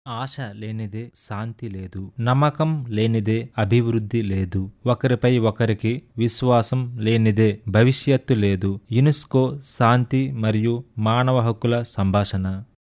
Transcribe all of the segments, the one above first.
ఆశ లేనిదే శాంతి లేదు నమ్మకం లేనిదే అభివృద్ధి లేదు ఒకరిపై ఒకరికి విశ్వాసం లేనిదే భవిష్యత్తు లేదు యునెస్కో శాంతి మరియు మానవ హక్కుల సంభాషణ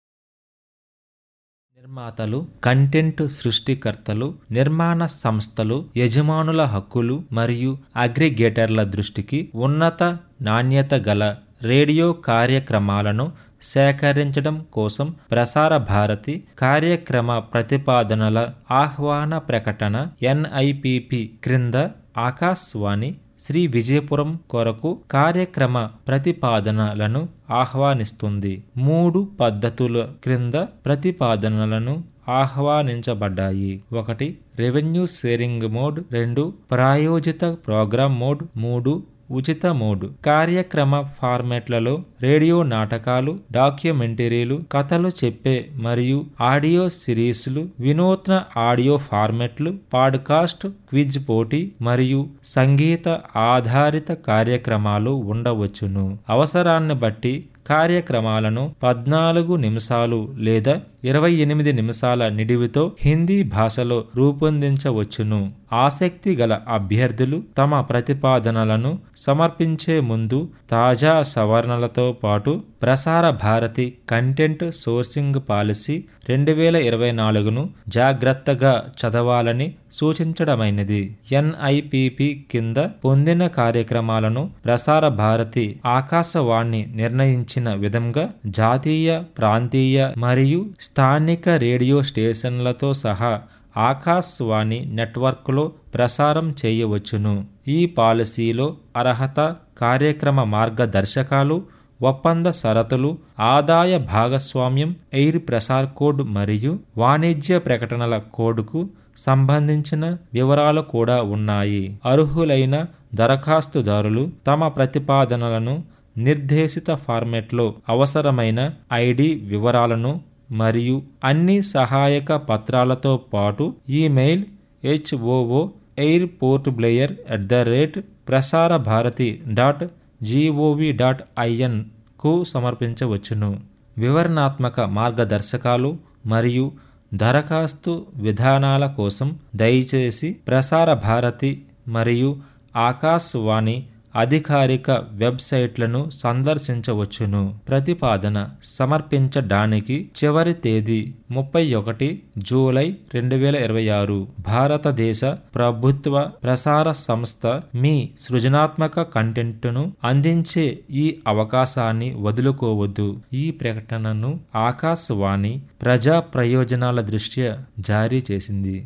నిర్మాతలు కంటెంట్ సృష్టికర్తలు నిర్మాణ సంస్థలు యజమానుల హక్కులు మరియు అగ్రిగేటర్ల దృష్టికి ఉన్నత నాణ్యత గల రేడియో కార్యక్రమాలను సేకరించడం కోసం ప్రసార భారతి కార్యక్రమ ప్రతిపాదనల ఆహ్వాన ప్రకటన ఎన్ఐపిపి క్రింద ఆకాశవాణి శ్రీ విజయపురం కొరకు కార్యక్రమ ప్రతిపాదనలను ఆహ్వానిస్తుంది మూడు పద్ధతుల క్రింద ప్రతిపాదనలను ఆహ్వానించబడ్డాయి ఒకటి రెవెన్యూ షేరింగ్ మోడ్ రెండు ప్రాయోజిత ప్రోగ్రామ్ మోడ్ మూడు ఉచిత మోడ్ కార్యక్రమ ఫార్మాట్లలో రేడియో నాటకాలు డాక్యుమెంటరీలు కథలు చెప్పే మరియు ఆడియో సిరీస్లు వినూత్న ఆడియో ఫార్మాట్లు పాడ్కాస్ట్ క్విజ్ పోటీ మరియు సంగీత ఆధారిత కార్యక్రమాలు ఉండవచ్చును అవసరాన్ని బట్టి కార్యక్రమాలను పద్నాలుగు నిమిషాలు లేదా ఇరవై ఎనిమిది నిమిషాల నిడివితో హిందీ భాషలో రూపొందించవచ్చును ఆసక్తి గల అభ్యర్థులు తమ ప్రతిపాదనలను సమర్పించే ముందు తాజా సవరణలతో పాటు ప్రసార భారతి కంటెంట్ సోర్సింగ్ పాలసీ రెండు వేల ఇరవై నాలుగును జాగ్రత్తగా చదవాలని సూచించడమైనది ఎన్ఐపిపి కింద పొందిన కార్యక్రమాలను ప్రసార భారతి ఆకాశవాణి నిర్ణయించిన విధంగా జాతీయ ప్రాంతీయ మరియు స్థానిక రేడియో స్టేషన్లతో సహా ఆకాశవాణి నెట్వర్క్లో ప్రసారం చేయవచ్చును ఈ పాలసీలో అర్హత కార్యక్రమ మార్గదర్శకాలు ఒప్పంద షరతులు ఆదాయ భాగస్వామ్యం ఎయిర్ ప్రసార్ కోడ్ మరియు వాణిజ్య ప్రకటనల కోడ్కు సంబంధించిన వివరాలు కూడా ఉన్నాయి అర్హులైన దరఖాస్తుదారులు తమ ప్రతిపాదనలను నిర్దేశిత ఫార్మెట్లో అవసరమైన ఐడి వివరాలను మరియు అన్ని సహాయక పత్రాలతో పాటు email HOO airport Blair at the rate Prasar Bharati dot G O V dot ఐఎన్కు సమర్పించవచ్చును వివరణాత్మక మార్గదర్శకాలు మరియు దరఖాస్తు విధానాల కోసం దయచేసి ప్రసార భారతి మరియు ఆకాశవాణి అధికారిక వెబ్సైట్లను సందర్శించవచ్చును ప్రతిపాదన సమర్పించడానికి చివరి తేదీ ముప్పై ఒకటి జూలై రెండు వేల ఇరవై ఆరు భారతదేశ ప్రభుత్వ ప్రసార సంస్థ మీ సృజనాత్మక కంటెంట్ను అందించే ఈ అవకాశాన్ని వదులుకోవద్దు ఈ ప్రకటనను ఆకాశవాణి ప్రజా ప్రయోజనాల దృష్ట్యా జారీ చేసింది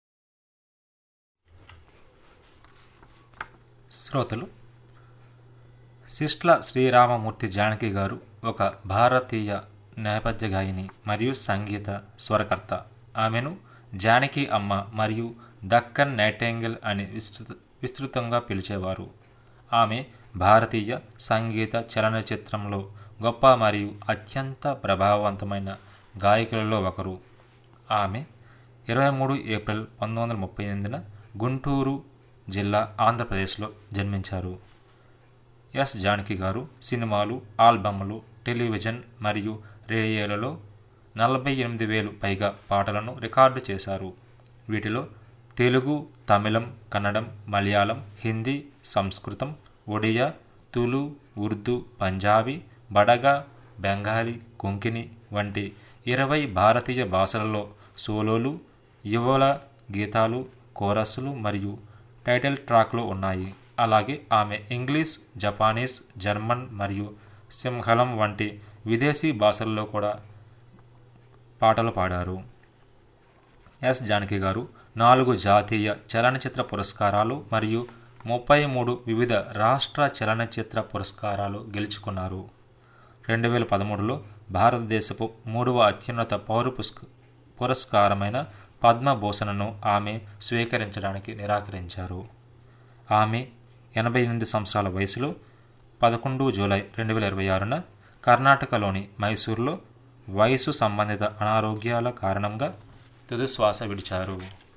శ్రోతలు సిస్ట్ల శ్రీరామమూర్తి జానకి గారు ఒక భారతీయ నేపథ్య గాయని మరియు సంగీత స్వరకర్త ఆమెను జానకి అమ్మ మరియు దక్కన్ నైటెంగిల్ అని విస్తృత విస్తృతంగా పిలిచేవారు ఆమె భారతీయ సంగీత చలనచిత్రంలో గొప్ప మరియు అత్యంత ప్రభావవంతమైన గాయకులలో ఒకరు ఆమె ఇరవై మూడు ఏప్రిల్ పంతొమ్మిది వందల ముప్పై ఎనిమిదిన గుంటూరు జిల్లా ఆంధ్రప్రదేశ్లో జన్మించారు ఎస్ జానకి గారు సినిమాలు ఆల్బమ్లు టెలివిజన్ మరియు రేడియోలలో నలభై ఎనిమిది వేలు పైగా పాటలను రికార్డు చేశారు వీటిలో తెలుగు తమిళం కన్నడం మలయాళం హిందీ సంస్కృతం ఒడియా తులు ఉర్దూ పంజాబీ బడగా బెంగాలీ కొంకిని వంటి ఇరవై భారతీయ భాషలలో సోలోలు యువల గీతాలు కోరస్సులు మరియు టైటిల్ ట్రాక్లు ఉన్నాయి అలాగే ఆమె ఇంగ్లీష్ జపానీస్ జర్మన్ మరియు సింహళం వంటి విదేశీ భాషల్లో కూడా పాటలు పాడారు ఎస్ జానకి గారు నాలుగు జాతీయ చలనచిత్ర పురస్కారాలు మరియు ముప్పై మూడు వివిధ రాష్ట్ర చలనచిత్ర పురస్కారాలు గెలుచుకున్నారు రెండు వేల పదమూడులో భారతదేశపు మూడవ అత్యున్నత పౌర పుస్క పురస్కారమైన పద్మభూషణను ఆమె స్వీకరించడానికి నిరాకరించారు ఆమె ఎనభై ఎనిమిది సంవత్సరాల వయసులో పదకొండు జూలై రెండు వేల ఇరవై ఆరున కర్ణాటకలోని మైసూర్లో వయసు సంబంధిత అనారోగ్యాల కారణంగా తుదిశ్వాస విడిచారు